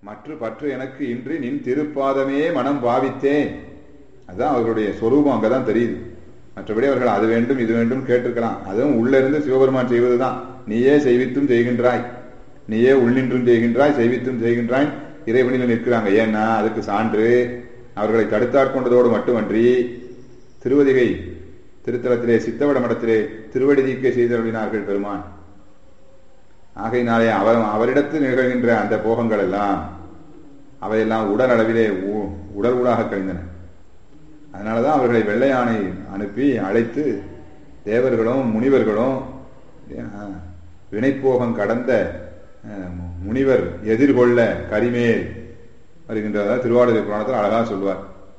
மற்ற பற்று எனக்கு இன்றி நின் திருப்பாதமே மனம் பாவித்தேன் அதுதான் அவர்களுடைய சொரூபம் அங்கதான் தெரியுது மற்றபடி அவர்கள் அது வேண்டும் இது வேண்டும் கேட்டிருக்கலாம் அதுவும் உள்ள இருந்து சிவபெருமான் செய்வதுதான் நீயே செய்வித்தும் செய்கின்றாய் நீயே உள்ளின்றும் செய்கின்றாய் செய்வித்தும் செய்கின்றாய் இறைவனில் நிற்கிறாங்க ஏன்னா அதுக்கு சான்று அவர்களை தடுத்தாட்கொண்டதோடு மட்டுமன்றி திருவதிகை திருத்தலத்திலே சித்தவட மடத்திலே திருவடி தீக்கை செய்தருளினார்கள் பெருமான் ஆகையினாலே அவர் அவரிடத்தில் நிகழ்கின்ற அந்த போகங்கள் எல்லாம் அவையெல்லாம் உடல் அளவிலே உ- உடல் ஊடாக கழிந்தன அதனாலதான் அவர்களை வெள்ளையானை அனுப்பி அழைத்து தேவர்களும் முனிவர்களும் அஹ், வினைப்போகம் கடந்த அஹ், முனிவர் எதிர்கொள்ள கரிமேல் வருகின்றதா திருவாரூர் புராணத்தில் அழகா சொல்வார்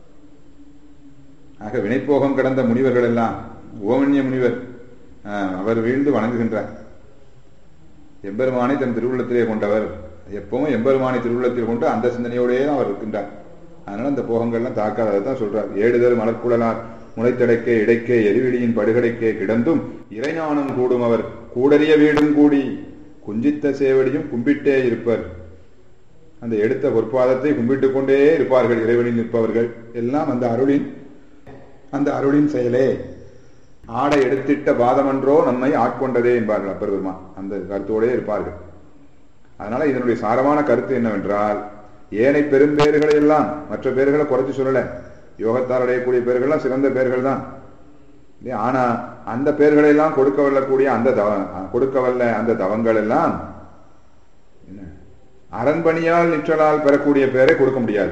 ஆக வினைப்போகம் கடந்த முனிவர்கள் எல்லாம் ஓமன்ய முனிவர் அஹ், அவர் வீழ்ந்து வணங்குகின்றார் எம்பெருமானை தன் திருவுள்ளத்திலே கொண்டவர் எப்பவும் எம்பெருமானை திருவுள்ளத்தில் கொண்டு அந்த சிந்தனையோடே தான் அவர் இருக்கின்றார் அதனால அந்த போகங்கள்லாம் தாக்காததை தான் சொல்றார் ஏடுதல் மலர்குழலார் முளைத்தடைக்கே இடைக்கே எரிவிழியின் படுகடைக்கே கிடந்தும் இறைஞானம் கூடும் அவர் கூடறிய வீடும் கூடி குஞ்சித்த சேவடியும் கும்பிட்டே இருப்பர் அந்த எடுத்த பொற்பாதத்தை கும்பிட்டு கொண்டே இருப்பார்கள் இறைவனில் நிற்பவர்கள் எல்லாம் அந்த அருளின் அந்த அருளின் செயலே ஆடை எடுத்திட்ட பாதமன்றோ நம்மை ஆட்கொண்டதே என்பார்கள் அப்பர் பெருமான் அந்த கருத்தோடே இருப்பார்கள் அதனால இதனுடைய சாரமான கருத்து என்னவென்றால் ஏனை பெரும்பேறுகளை எல்லாம் மற்ற பேர்களை குறைச்சு சொல்லல யோகத்தால் அடையக்கூடிய பேர்கள்லாம் சிறந்த பேர்கள் தான் இல்லையா? ஆனா அந்த பேர்களை எல்லாம் கொடுக்க வல்லக்கூடிய அந்த தவ கொடுக்க வல்ல அந்த தவங்கள் எல்லாம் என்ன? அரண்பணியால் நிற்றலால் பெறக்கூடிய பேரை கொடுக்க முடியாது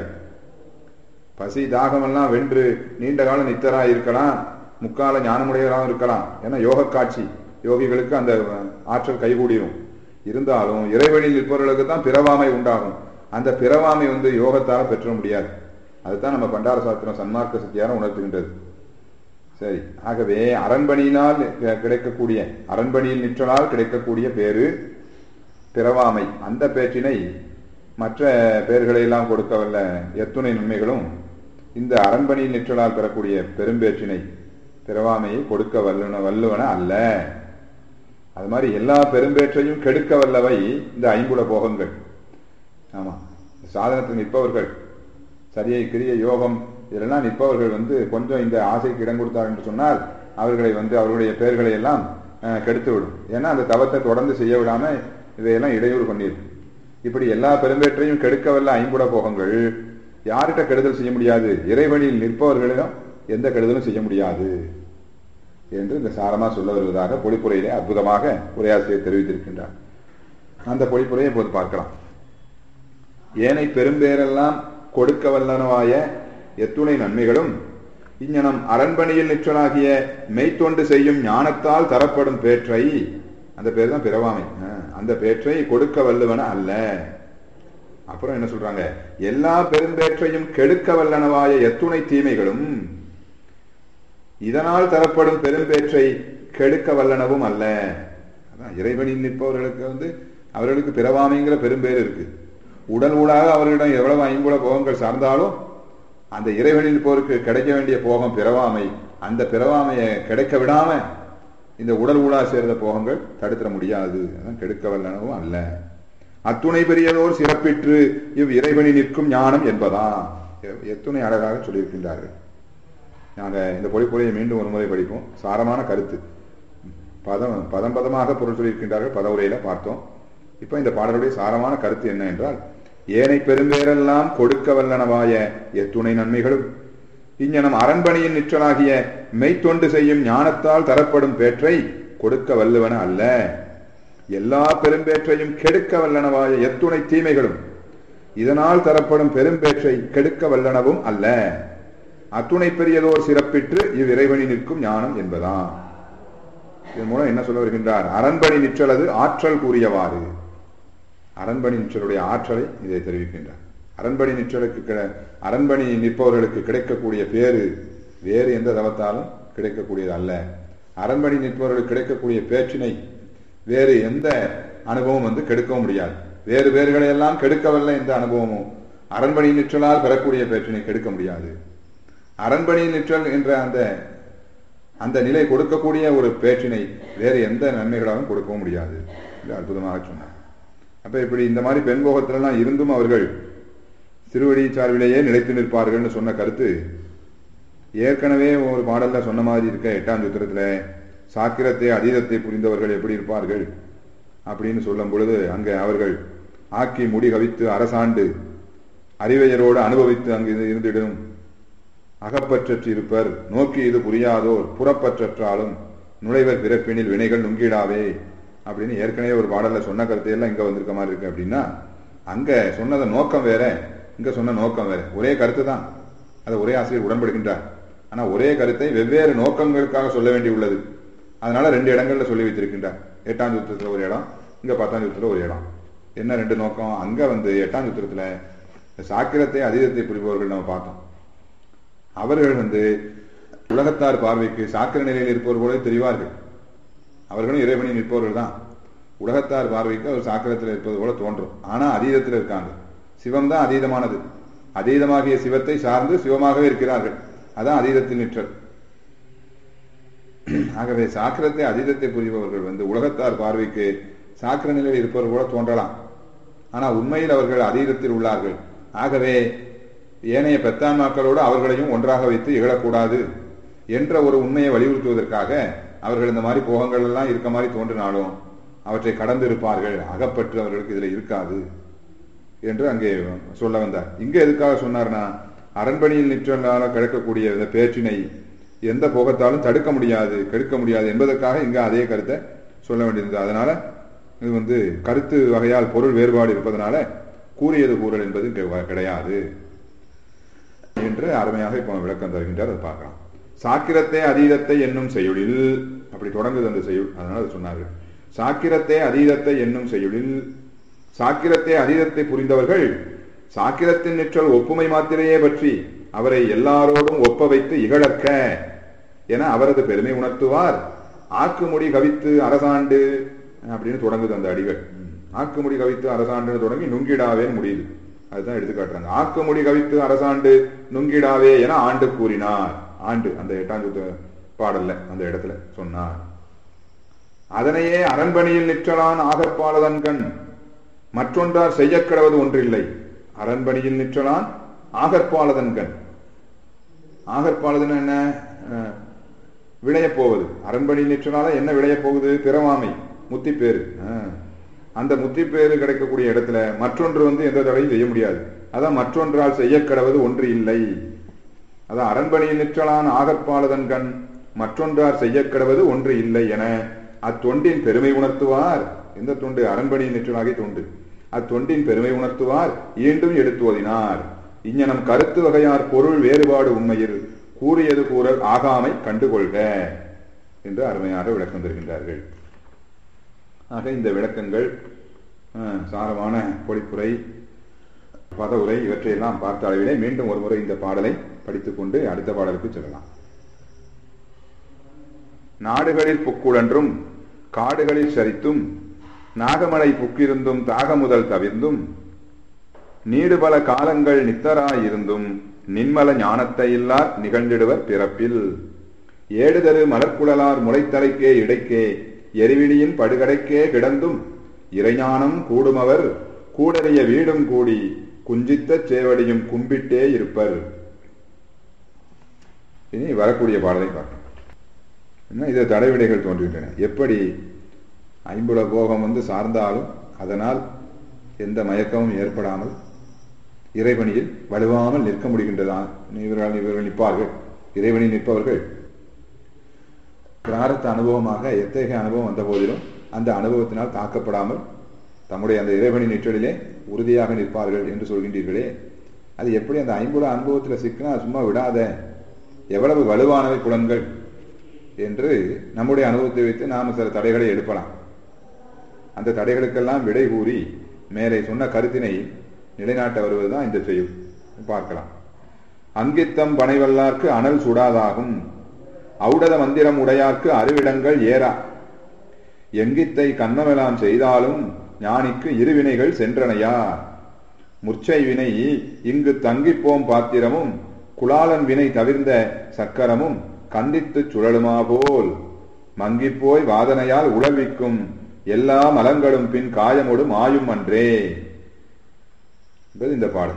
பசி தாகமெல்லாம் வென்று நீண்ட காலம் நித்தரா இருக்கலாம் முக்கால ஞானமுடையவராகவும் இருக்கலாம் ஏன்னா யோக காட்சி யோகிகளுக்கு அந்த ஆற்றல் கைகூடிரும் இருந்தாலும் இறைவழியில் நிற்பவர்களுக்கு தான் பிறவாமை உண்டாகும் அந்த பிறவாமை வந்து யோகத்தால பெற்ற முடியாது அதுதான் நம்ம பண்டார சாஸ்திரம் சன்மார்க்க சத்தியாரம் உணர்த்துகின்றது சரி ஆகவே அரண்பணியினால் கி- கிடைக்கக்கூடிய அரண்பணியில் நிற்றலால் கிடைக்கக்கூடிய பேரு பிறவாமை அந்த பேற்றினை மற்ற பெயர்களை எல்லாம் கொடுக்க வல்ல எத்துணை நன்மைகளும் இந்த அரண்பணியில் நிற்றலால் பெறக்கூடிய பெரும்பேற்றினை பிறவாமையை கொடுக்க வல்லுன வல்லுவன அல்ல அது மாதிரி எல்லா பெரும்பேற்றையும் கெடுக்க வல்லவை இந்த ஐம்புல போகங்கள் ஆமா சாதனத்தில் நிற்பவர்கள் சரியை கிரிய யோகம் இதெல்லாம் நிற்பவர்கள் வந்து கொஞ்சம் இந்த ஆசைக்கு இடம் கொடுத்தார் என்று சொன்னால் அவர்களை வந்து அவர்களுடைய பெயர்களை எல்லாம் அஹ், கெடுத்து விடும் ஏன்னா அந்த தவத்தை தொடர்ந்து செய்ய விடாம இதையெல்லாம் இடையூறு பண்ணியிருக்கு இப்படி எல்லா பெரும்பேற்றையும் கெடுக்க வல்ல ஐம்புல போகங்கள் யார்கிட்ட கெடுதல் செய்ய முடியாது இறைவனில் நிற்பவர்களிடம் எந்த கெடுதலும் செய்ய முடியாது என்று இந்த சாரமா சொல்ல வருவதாக பொழிப்புரையிலே அற்புதமாக உரையாசிரியர் தெரிவித்திருக்கின்றார் அந்த பொழிப்புரையை இப்போது பார்க்கலாம் ஏனை பெரும்பேரெல்லாம் கொடுக்க வல்லனவாய எத்துணை நன்மைகளும் இங்ஙனம் அரண்பணியில் நிற்றலாகிய மெய்த்தொண்டு செய்யும் ஞானத்தால் தரப்படும் பேற்றை அந்த பேர் தான் பிறவாமை அஹ், அந்த பேற்றை கொடுக்க வல்லுவன அல்ல அப்புறம் என்ன சொல்றாங்க எல்லா பெரும்பேற்றையும் கெடுக்க வல்லனவாய எத்துணை தீமைகளும் இதனால் தரப்படும் பெரும்பேற்றை கெடுக்க வல்லனவும் அல்ல அதான் இறைவனில் நிற்பவர்களுக்கு வந்து அவர்களுக்கு பிறவாமைங்கிற பெரும்பேர் இருக்கு உடல் ஊடாக அவர்களிடம் எவ்வளவு ஐம்புல போகங்கள் சார்ந்தாலும் அந்த இறைவனில் நிற்பவருக்கு கிடைக்க வேண்டிய போகம் பிறவாமை அந்த பிறவாமையை கிடைக்க விடாம இந்த உடல் ஊடா சேர்ந்த போகங்கள் தடுத்திட முடியாது அதான் கெடுக்க வல்லனவும் அல்ல அத்துணை பெரியதோர் சிறப்பிற்று இவ் இறைவனி நிற்கும் ஞானம் என்பதா எத்துணை அழகாக சொல்லியிருக்கின்றார்கள் நாங்க இந்த பொழிப்புரையை மீண்டும் ஒரு முறை படிப்போம் சாரமான கருத்து பதம் பதம் பதமாக பொருள் சொல்லியிருக்கின்றார்கள் பத உரையில பார்த்தோம் இப்ப இந்த பாடலுடைய சாரமான கருத்து என்ன என்றால் ஏனை பெரும்பேரெல்லாம் கொடுக்க வல்லனவாய எத்துணை நன்மைகளும் இங்ஙனம் அரண்பணியின் நிற்றலாகிய மெய்த்தொண்டு செய்யும் ஞானத்தால் தரப்படும் பேற்றை கொடுக்க வல்லுவன அல்ல எல்லா பெரும்பேற்றையும் கெடுக்க வல்லனவாய எத்துணை தீமைகளும் இதனால் தரப்படும் பெரும்பேற்றை கெடுக்க வல்லனவும் அல்ல அத்துணை பெரியதோர் சிறப்பிற்று இவ்விறைவனி நிற்கும் ஞானம் என்பதாம் இதன் மூலம் என்ன சொல்ல வருகின்றார் அரண்பணி நிற்றலது ஆற்றல் கூறியவாறு அரண்பணி நிற்றலுடைய ஆற்றலை இதை தெரிவிக்கின்றார் அரண்பணி நிற்றலுக்கு கிட- அரண்பணி நிற்பவர்களுக்கு கிடைக்கக்கூடிய பேரு வேறு எந்த தவத்தாலும் கிடைக்கக்கூடியது அல்ல அரண்பணி நிற்பவர்களுக்கு கிடைக்கக்கூடிய பேச்சினை வேறு எந்த அனுபவம் வந்து கெடுக்கவும் முடியாது வேறு பேர்களை எல்லாம் கெடுக்கவல்ல எந்த அனுபவமும் அரண்பணி நிற்றலால் பெறக்கூடிய பேச்சினை கெடுக்க முடியாது அரண்பணி நிற்றல் என்ற அந்த அந்த நிலை கொடுக்கக்கூடிய ஒரு பேச்சினை வேறு எந்த நன்மைகளாலும் கொடுக்கவும் முடியாது என்று அற்புதமாக சொன்னார் அப்ப இப்படி இந்த மாதிரி பெண் போகத்திலெல்லாம் இருந்தும் அவர்கள் திருவடி சார்பிலேயே நிலைத்து நிற்பார்கள்னு சொன்ன கருத்து ஏற்கனவே ஒரு பாடல்ல சொன்ன மாதிரி இருக்க எட்டாம் சூத்திரத்துல சாக்கிரத்தை அதீதத்தை புரிந்தவர்கள் எப்படி இருப்பார்கள் அப்படின்னு சொல்லும் பொழுது அங்க அவர்கள் ஆக்கி முடி கவித்து அரசாண்டு அறிவையரோடு அனுபவித்து அங்கு இருந்திடும் அகப்பற்றற்று இருப்பர் நோக்கி இது புரியாதோர் புறப்பற்றாலும் நுழைவர் பிறப்பினில் வினைகள் நுங்கிடாவே அப்படின்னு ஏற்கனவே ஒரு பாடல்ல சொன்ன கருத்தையெல்லாம் இங்க வந்திருக்க மாதிரி இருக்கு அப்படின்னா அங்க சொன்னத நோக்கம் வேற இங்க சொன்ன நோக்கம் வேற ஒரே கருத்து தான் அதை ஒரே ஆசிரியர் உடன்படுகின்றார் ஆனா ஒரே கருத்தை வெவ்வேறு நோக்கங்களுக்காக சொல்ல வேண்டி உள்ளது அதனால ரெண்டு இடங்கள்ல சொல்லி வைத்திருக்கின்றார் எட்டாம் சூத்திரத்துல ஒரு இடம் இங்க பத்தாம் சூத்திரத்துல ஒரு இடம் என்ன ரெண்டு நோக்கம் அங்க வந்து எட்டாம் சூத்திரத்துல சாக்கிரத்தை அதீதத்தை புரிபவர்கள் நம்ம பார்த்தோம் அவர்கள் வந்து உலகத்தார் பார்வைக்கு சாக்கிர நிலையில் இருப்பவர் போல தெரிவார்கள் அவர்களும் இறைவனில் நிற்பவர்கள் தான் உலகத்தார் பார்வைக்கு அவர் சாக்கிரத்தில் இருப்பது போல தோன்றும் ஆனா அதீதத்தில் இருக்காங்க சிவம் தான் அதீதமானது அதீதமாகிய சிவத்தை சார்ந்து சிவமாகவே இருக்கிறார்கள் அதான் அதீதத்தில் நிற்றல் ஆகவே சாக்கிரத்தை அதீதத்தை புரிபவர்கள் வந்து உலகத்தார் பார்வைக்கு சாக்கிர நிலையில் இருப்பவர் போல தோன்றலாம் ஆனா உண்மையில் அவர்கள் அதீதத்தில் உள்ளார்கள் ஆகவே ஏனைய பெத்தான்மாக்களோடு அவர்களையும் ஒன்றாக வைத்து இகழக்கூடாது என்ற ஒரு உண்மையை வலியுறுத்துவதற்காக அவர்கள் இந்த மாதிரி போகங்கள் எல்லாம் இருக்க மாதிரி தோன்றினாலும் அவற்றை கடந்து இருப்பார்கள் அகப்பற்று அவர்களுக்கு இதுல இருக்காது என்று அங்கே சொல்ல வந்தார் இங்க எதுக்காக சொன்னார்னா அரண்மனையில் நிற்றலால கிடக்கக்கூடிய இந்த பேச்சினை எந்த போகத்தாலும் தடுக்க முடியாது கெடுக்க முடியாது என்பதற்காக இங்க அதே கருத்தை சொல்ல வேண்டியிருந்தது அதனால இது வந்து கருத்து வகையால் பொருள் வேறுபாடு இருப்பதனால கூறியது கூறல் என்பது கிடையாது என்று அருமையாக இப்போ விளக்கம் தருகின்றார் அதை பார்க்கலாம் சாக்கிரத்தை அதீதத்தை என்னும் செய்யுளில் அப்படி தொடங்குது அந்த செய்யுள் அதனால அது சொன்னார்கள் சாக்கிரத்தை அதீதத்தை என்னும் செய்யுளில் சாக்கிரத்தை அதீதத்தை புரிந்தவர்கள் சாக்கிரத்தின் நிற்றல் ஒப்புமை மாத்திரையே பற்றி அவரை எல்லாரோடும் ஒப்ப வைத்து இகழற்க என அவரது பெருமை உணர்த்துவார் ஆக்குமுடி கவித்து அரசாண்டு அப்படின்னு தொடங்குது அந்த அடிகள் ஆக்குமுடி கவித்து அரசாண்டு தொடங்கி நுங்கிடாவேன்னு முடியுது அதுதான் எடுத்துக்காட்டுறாங்க ஆக்குமுடி கவித்து அரசாண்டு நுங்கிடாவே என ஆண்டு கூறினார் ஆண்டு அந்த எட்டாம் பாடல்ல அந்த இடத்துல சொன்னார் அதனையே அரண்மனையில் நிற்றலான் ஆகற்பாலதன் கண் மற்றொன்றார் செய்ய கிடவது ஒன்றில்லை அரண்மனையில் நிற்றலான் ஆகற்பாலதன் கண் ஆகற்பாலதன் என்ன விளையப் போவது அரண்மனையில் நிற்றனால என்ன விளையப் போகுது பிறவாமை முத்திப்பேரு அந்த முத்திப்பேறு கிடைக்கக்கூடிய இடத்துல மற்றொன்று வந்து எந்த தடையும் செய்ய முடியாது அதான் மற்றொன்றால் செய்ய கிடவது ஒன்று இல்லை அதான் அரண்மனையில் நிற்றலான் ஆகற்பாலதன் கண் மற்றொன்றார் செய்ய கிடவது ஒன்று இல்லை என அத்தொண்டின் பெருமை உணர்த்துவார் எந்த தொண்டு அரண்மனையில் நிற்றலாகிய தொண்டு அத்தொண்டின் பெருமை உணர்த்துவார் ஈண்டும் எடுத்துவதினார் இங்ஞனம் கருத்து வகையார் பொருள் வேறுபாடு உண்மையில் கூறியது கூறல் ஆகாமை கண்டுகொள்க என்று அருமையாக விளக்கம் தருகின்றார்கள் ஆக இந்த விளக்கங்கள் சாரமான பொழிப்புரை பதவுரை இவற்றையெல்லாம் பார்த்த அளவிலே மீண்டும் ஒரு முறை இந்த பாடலை படித்துக்கொண்டு அடுத்த பாடலுக்கு செல்லலாம் நாடுகளில் புக்குழன்றும் காடுகளில் சரித்தும் நாகமலை புக்கிருந்தும் தாகமுதல் தவிர்ந்தும் நீடு பல காலங்கள் நித்தராயிருந்தும் நின்மல ஞானத்தை இல்லார் நிகழ்ந்திடுவர் பிறப்பில் ஏடுதரு மலர்குழலார் முளைத்தலைக்கே இடைக்கே எரிவிழியின் படுகடைக்கே கிடந்தும் இறைஞானம் கூடுமவர் கூடறிய வீடும் கூடி குஞ்சித்த சேவடியும் கும்பிட்டே இருப்பர் இனி வரக்கூடிய பாடலை பார்க்கலாம் என்ன இது தடைவிடைகள் தோன்றுகின்றன எப்படி ஐம்புல போகம் வந்து சார்ந்தாலும் அதனால் எந்த மயக்கமும் ஏற்படாமல் இறைவனியில் வலுவாமல் நிற்க முடிகின்றதா இவர்கள் இவர்கள் நிற்பார்கள் இறைவனில் நிற்பவர்கள் பிராரத்த அனுபவமாக எத்தகைய அனுபவம் வந்த போதிலும் அந்த அனுபவத்தினால் தாக்கப்படாமல் தம்முடைய அந்த இறைவனின் நிற்றலிலே உறுதியாக நிற்பார்கள் என்று சொல்கின்றீர்களே அது எப்படி அந்த ஐம்புல அனுபவத்தில் சிக்கினா சும்மா விடாத எவ்வளவு வலுவானவை புலன்கள் என்று நம்முடைய அனுபவத்தை வைத்து நாம் சில தடைகளை எழுப்பலாம் அந்த தடைகளுக்கெல்லாம் விடை கூறி மேலே சொன்ன கருத்தினை நிலைநாட்ட வருவதுதான் இந்த செய்யும் பார்க்கலாம் அங்கித்தம் பனைவல்லார்க்கு அனல் சுடாதாகும் ஔடத மந்திரம் உடையார்க்கு அருவிடங்கள் ஏறா எங்கித்தை கண்ணமெல்லாம் செய்தாலும் ஞானிக்கு இருவினைகள் சென்றனையா முர்ச்சை வினை இங்கு தங்கிப்போம் பாத்திரமும் குலாலன் வினை தவிர்ந்த சக்கரமும் கந்தித்து சுழலுமா போல் மங்கிப்போய் வாதனையால் உழவிக்கும் எல்லா மலங்களும் பின் காயமோடு மாயும் அன்றே என்பது இந்த பாடல்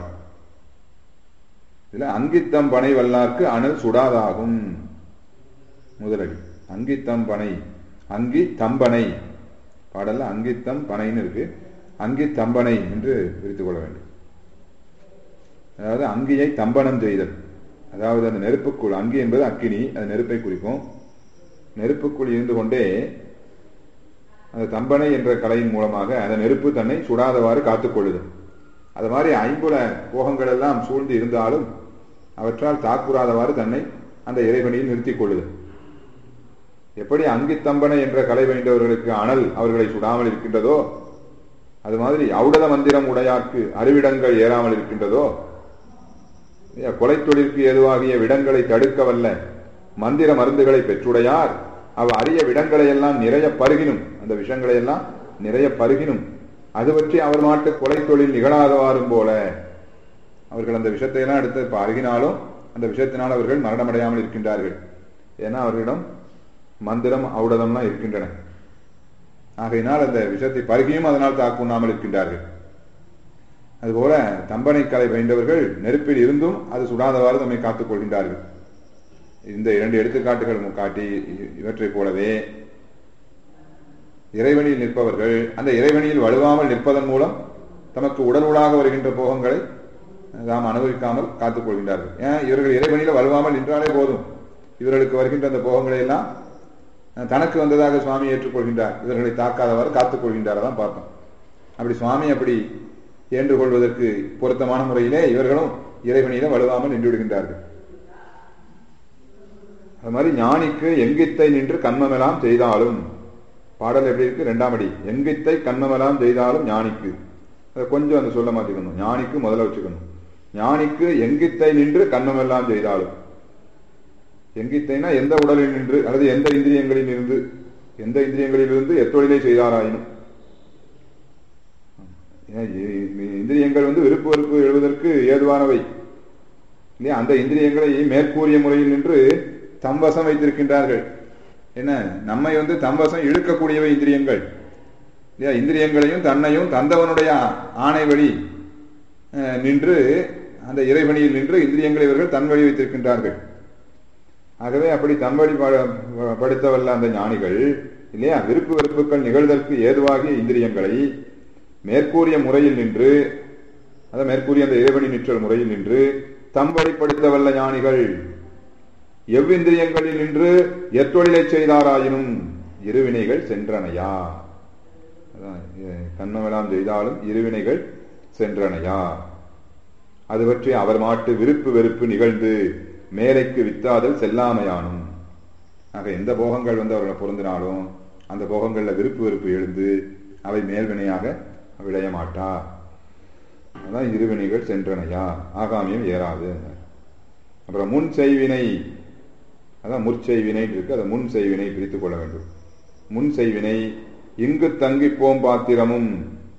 இதுல அங்கித்தம் பனை வல்லார்க்கு அனல் சுடாதாகும் முதலடி அங்கித்தம் பனை அங்கி தம்பனை பாடல்ல அங்கித்தம் பனைன்னு இருக்கு அங்கி தம்பனை என்று பிரித்துக் கொள்ள வேண்டும் அதாவது அங்கியை தம்பனம் செய்தல் அதாவது அந்த நெருப்புக்குள் அங்கி என்பது அக்கினி அது நெருப்பை குறிக்கும் நெருப்புக்குள் இருந்து கொண்டே அந்த தம்பனை என்ற கலையின் மூலமாக அந்த நெருப்பு தன்னை சுடாதவாறு காத்துக்கொள்ளுது அது மாதிரி ஐம்புல போகங்கள் எல்லாம் சூழ்ந்து இருந்தாலும் அவற்றால் தாக்குறாதவாறு தன்னை அந்த இறைவனியில் நிறுத்திக் கொள்ளுது எப்படி அங்கித்தம்பனை என்ற கலை வேண்டவர்களுக்கு அனல் அவர்களை சுடாமல் இருக்கின்றதோ அது மாதிரி ஔடத மந்திரம் உடையாக்கு அறிவிடங்கள் ஏறாமல் இருக்கின்றதோ கொலை தொழிற்கு ஏதுவாகிய விடங்களை தடுக்க வல்ல மந்திர மருந்துகளை பெற்றுடையார் அவ அரிய விடங்களை எல்லாம் நிறைய பருகினும் அந்த விஷங்களை எல்லாம் நிறைய பருகினும் அது பற்றி அவர் மாட்டு கொலை தொழில் நிகழாதவாறும் போல அவர்கள் அந்த விஷத்தை எல்லாம் எடுத்து இப்ப அருகினாலும் அந்த விஷயத்தினால் அவர்கள் மரணமடையாமல் இருக்கின்றார்கள் ஏன்னா அவர்களிடம் மந்திரம் ஔடதம்லாம் இருக்கின்றன ஆகையினால் அந்த விஷத்தை பருகியும் அதனால் தாக்குண்ணாமல் இருக்கின்றார்கள் அதுபோல தம்பனை கலை பயின்றவர்கள் நெருப்பில் இருந்தும் அது சுடாதவாறு நம்மை காத்துக் கொள்கின்றார்கள் இந்த இரண்டு எடுத்துக்காட்டுகள் காட்டி இவற்றைப் போலவே இறைவனியில் நிற்பவர்கள் அந்த இறைவனியில் வலுவாமல் நிற்பதன் மூலம் தமக்கு உடலுடாக வருகின்ற போகங்களை நாம் அனுபவிக்காமல் காத்துக் கொள்கின்றார்கள் ஏன் இவர்கள் இறைவனியில் வலுவாமல் நின்றாலே போதும் இவர்களுக்கு வருகின்ற அந்த போகங்களை எல்லாம் தனக்கு வந்ததாக சுவாமி ஏற்றுக்கொள்கின்றார் இவர்களை தாக்காதவாறு காத்துக் கொள்கின்றார் தான் பார்த்தோம் அப்படி சுவாமி அப்படி ஏற்றுக்கொள்வதற்கு பொருத்தமான முறையிலே இவர்களும் இறைவனியில வலுவாமல் நின்று விடுகின்றார்கள் அது மாதிரி ஞானிக்கு எங்கித்தை நின்று கண்மமெல்லாம் செய்தாலும் பாடல் எப்படி இருக்கு ரெண்டாம் அடி எங்கித்தை கண்மமெல்லாம் செய்தாலும் ஞானிக்கு அதை கொஞ்சம் அந்த சொல்ல மாத்திக்கணும் ஞானிக்கு முதல்ல வச்சுக்கணும் ஞானிக்கு எங்கித்தை நின்று கண்மமெல்லாம் செய்தாலும் எங்கித்தைனா எந்த உடலில் நின்று அல்லது எந்த இந்திரியங்களில் இருந்து எந்த இந்திரியங்களில் இருந்து எத்தொழிலை செய்தாராயினும் இந்திரியங்கள் வந்து விருப்பு வெறுப்பு எழுவதற்கு ஏதுவானவை இல்லையா அந்த இந்திரியங்களை மேற்கூறிய முறையில் நின்று தம்பசம் வைத்திருக்கின்றார்கள் என்ன நம்மை வந்து தம்பசம் இழுக்கக்கூடியவை இந்திரியங்கள் இல்லையா இந்திரியங்களையும் தன்னையும் தந்தவனுடைய ஆணை வழி நின்று அந்த இறைவனியில் நின்று இந்திரியங்களை இவர்கள் தன் வழி வைத்திருக்கின்றார்கள் ஆகவே அப்படி தன்வழி படுத்தவல்ல அந்த ஞானிகள் இல்லையா விருப்பு வெறுப்புகள் நிகழ்தற்கு ஏதுவாகிய இந்திரியங்களை மேற்கூறிய முறையில் நின்று அத மேற்கூறிய அந்த இறைவனி நிற்றல் முறையில் நின்று தம் வழிப்படுத்தவல்ல ஞானிகள் எவ்விந்திரியங்களில் நின்று எத்தொழிலை செய்தாராயினும் இருவினைகள் சென்றனையா கண்ணமெல்லாம் செய்தாலும் இருவினைகள் சென்றனையா அது பற்றி அவர் மாட்டு விருப்பு வெறுப்பு நிகழ்ந்து மேலைக்கு வித்தாதல் செல்லாமையானும் ஆக எந்த போகங்கள் வந்து அவர்களை பொருந்தினாலும் அந்த போகங்கள்ல விருப்பு வெறுப்பு எழுந்து அவை மேல்வினையாக விளைய மாட்டா அதான் இருவினைகள் சென்றனையா ஆகாமியம் ஏறாது அப்புறம் முன் செய்வினை அதான் முற்செய்வினை இருக்கு அதை முன் செய்வினை பிரித்துக் கொள்ள வேண்டும் முன் செய்வினை இங்கு தங்கிப்போம் பாத்திரமும்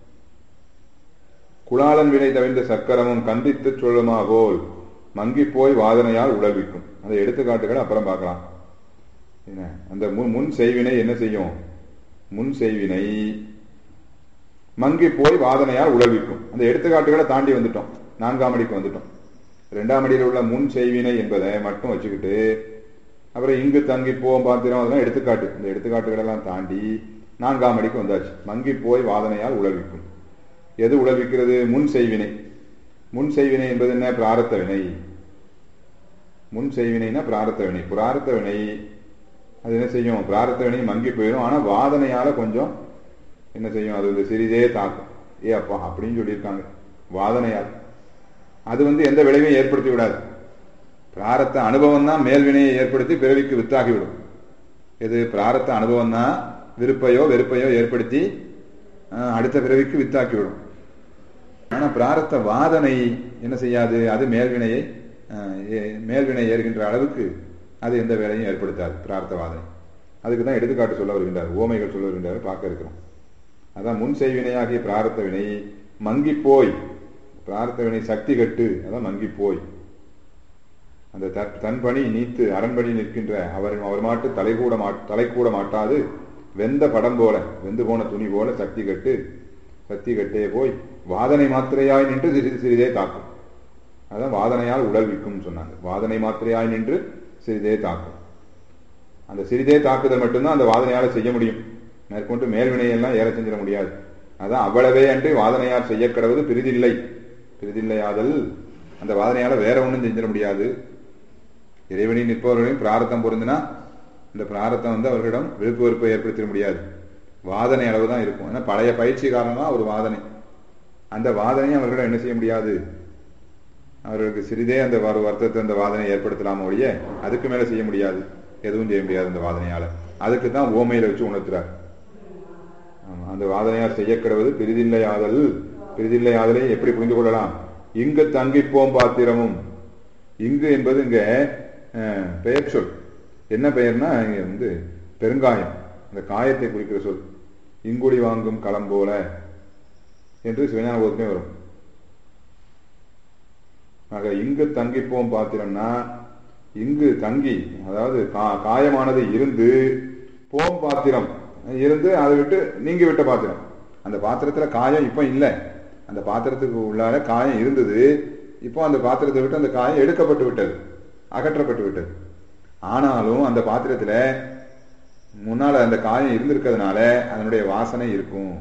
குளாளன் வினை தவிர்ந்த சக்கரமும் கந்தித்து சொல்லுமாகோல் மங்கி போய் வாதனையால் உழவிக்கும் அந்த எடுத்துக்காட்டுகளை அப்புறம் பார்க்கலாம் என்ன அந்த முன் முன் செய்வினை என்ன செய்யும் முன் செய்வினை மங்கி போய் வாதனையால் உழவிக்கும் அந்த எடுத்துக்காட்டுகளை தாண்டி வந்துட்டோம் நான்காம் அடிக்கு வந்துட்டோம் ரெண்டாம் அடியில் உள்ள முன் செய்வினை என்பதை மட்டும் வச்சுக்கிட்டு அப்புறம் இங்கு தங்கி போவோம் பாத்திரம் அதெல்லாம் எடுத்துக்காட்டு இந்த எடுத்துக்காட்டுகள் எல்லாம் தாண்டி நான்காம் அடிக்கு வந்தாச்சு மங்கி போய் வாதனையால் உழவிக்கும் எது உழவிக்கிறது முன் செய்வினை முன் செய்வினை என்பது என்ன பிராரத்த வினை முன் செய்வினைனா பிராரத்த வினை பிராரத்த வினை அது என்ன செய்யும் பிராரத்த வினை மங்கி போயிடும் ஆனா வாதனையால கொஞ்சம் என்ன செய்யும் அது இந்த சிறிதே தாக்கும் ஏ அப்பா அப்படின்னு சொல்லியிருக்காங்க வாதனையால் அது வந்து எந்த விளைவையும் ஏற்படுத்தி விடாது பிராரத்த அனுபவம் தான் மேல்வினையை ஏற்படுத்தி பிறவிக்கு வித்தாகிவிடும் இது பிராரத்த அனுபவம் தான் விருப்பையோ வெறுப்பையோ ஏற்படுத்தி அடுத்த பிறவிக்கு வித்தாக்கிவிடும் ஆனா பிராரத்த வாதனை என்ன செய்யாது அது மேல்வினையை மேல்வினை ஏறுகின்ற அளவுக்கு அது எந்த வேலையும் ஏற்படுத்தாது பிரார்த்த வாதனை அதுக்கு தான் எடுத்துக்காட்டு சொல்ல வருகின்றார் ஓமைகள் சொல்ல வருகின்றார் பார்க்க இருக்கிறோம் அதான் முன் செய்வினையாகிய பிரார்த்த வினை மங்கி போய் பிரார்த்த வினை சக்தி கட்டு அதான் மங்கி போய் அந்த தன் பணி நீத்து அரண்பணி நிற்கின்ற அவர் அவர் மாட்டு தலை கூட தலை கூட மாட்டாது வெந்த படம் போல வெந்து போன துணி போல சக்தி கட்டு சக்தி கட்டே போய் வாதனை மாத்திரையாய் நின்று சிறிது சிறிதே தாக்கும் அதான் வாதனையால் உடல் விற்கும் சொன்னாங்க வாதனை மாத்திரையாய் நின்று சிறிதே தாக்கும் அந்த சிறிதே தாக்குதல் மட்டும்தான் அந்த வாதனையால செய்ய முடியும் மேற்கொண்டு மேல்வினையெல்லாம் ஏற செஞ்சிட முடியாது அதான் அவ்வளவே அன்று வாதனையால் செய்ய கடவுது பிரிதில்லை பிரிதில்லையாதல் அந்த வாதனையால வேற ஒன்றும் செஞ்சிட முடியாது இறைவனி நிற்பவர்களையும் பிராரத்தம் பொருந்தினா இந்த பிராரத்தம் வந்து அவர்களிடம் விருப்பு வெறுப்பை ஏற்படுத்திட முடியாது வாதனை அளவு தான் இருக்கும் ஏன்னா பழைய பயிற்சி காரணமா ஒரு வாதனை அந்த வாதனையை அவர்களிடம் என்ன செய்ய முடியாது அவர்களுக்கு சிறிதே அந்த ஒரு வருத்தத்தை அந்த வாதனை ஏற்படுத்தலாம ஒழிய அதுக்கு மேல செய்ய முடியாது எதுவும் செய்ய முடியாது அந்த வாதனையால அதுக்கு தான் ஓமையில வச்சு உணர்த்துறார் ஆமா, அந்த வாதனையால் செய்ய கிடவது பிரிதில்லையாதல் பிரிதில்லையாதலை எப்படி புரிந்து கொள்ளலாம் இங்கு தங்கிப்போம் பாத்திரமும் இங்கு என்பது இங்க அஹ், பெயர் சொல் என்ன பெயர்னா இங்க வந்து பெருங்காயம் அந்த காயத்தை குறிக்கிற சொல் இங்குடி வாங்கும் களம் போல என்று சிவஞான போதமே வரும் ஆக இங்கு தங்கிப்போம் பாத்திரம்னா இங்கு தங்கி அதாவது கா- காயமானது இருந்து போம் பாத்திரம் இருந்து அதை விட்டு நீங்கி விட்ட பாத்திரம் அந்த பாத்திரத்துல காயம் இப்ப இல்லை அந்த பாத்திரத்துக்கு உள்ளார காயம் இருந்தது இப்போ அந்த பாத்திரத்தை விட்டு அந்த காயம் எடுக்கப்பட்டு விட்டது அகற்றப்பட்டு விட்டது ஆனாலும் அந்த பாத்திரத்துல முன்னால அந்த காயம் இருந்திருக்கிறதுனால அதனுடைய வாசனை இருக்கும்